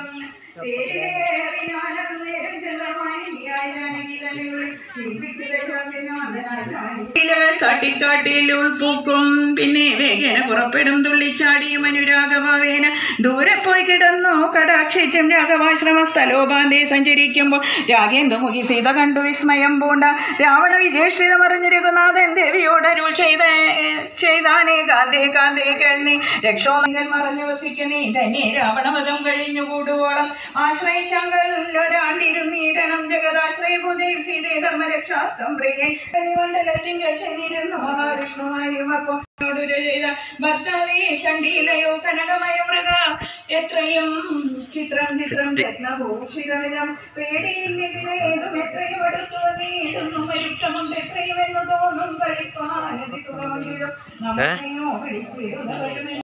കാട്ടിക്കാട്ടിൽ ഉൾപ്പൂക്കും പിന്നെ വേഗന പുറപ്പെടും തുള്ളിച്ചാടിയും അനുരാഗഭാവേന ദൂരെ പോയി കിടന്നു കടാക്ഷിച്ചും രാഘവാശ്രമ സ്ഥലോപാന്തി സഞ്ചരിക്കുമ്പോൾ രാഗേന്ദുമുഖി സീത കണ്ടു വിസ്മയം പൂണ്ട രാവണ വിജേഷ്ഠിത മറിഞ്ഞു രഘുനാഥൻ ദേവിയോട് അരുൾ ചെയ്ത ചെയ്താനേ കാന്തേ കാന്തേ കേൾനി രക്ഷോമകൻ മറഞ്ഞു വസിക്കുന്നേ തന്നെ രാവണവധം കഴിഞ്ഞു കൂടുവോളം ആശ്രയിശങ്കളിലൊരാണ്ടിരുന്നീരണം ജഗദാശ്രയ പുതിയ സീതേ ധർമ്മരക്ഷാർത്ഥം പ്രിയേ മണ്ഡലത്തിങ്കൽ ചെന്നിരുന്നു മഹാവിഷ്ണുവായും അപ്പം ചെയ്ത ഭർത്താവേ കണ്ടീലയോ കനകമയ മൃഗ എത്രയും ചിത്രം ചിത്രം രത്നഭൂഷിതമിതം പേടിയില്ലെങ്കിലേതും എത്രയും അടുത്തു നീടുന്നു പരീക്ഷമുണ്ട് എത്രയും എന്ന് തോന്നും കഴിപ്പാനതി തുറന്നിടും നമ്മയോ പിടിച്ചിരുന്നവരും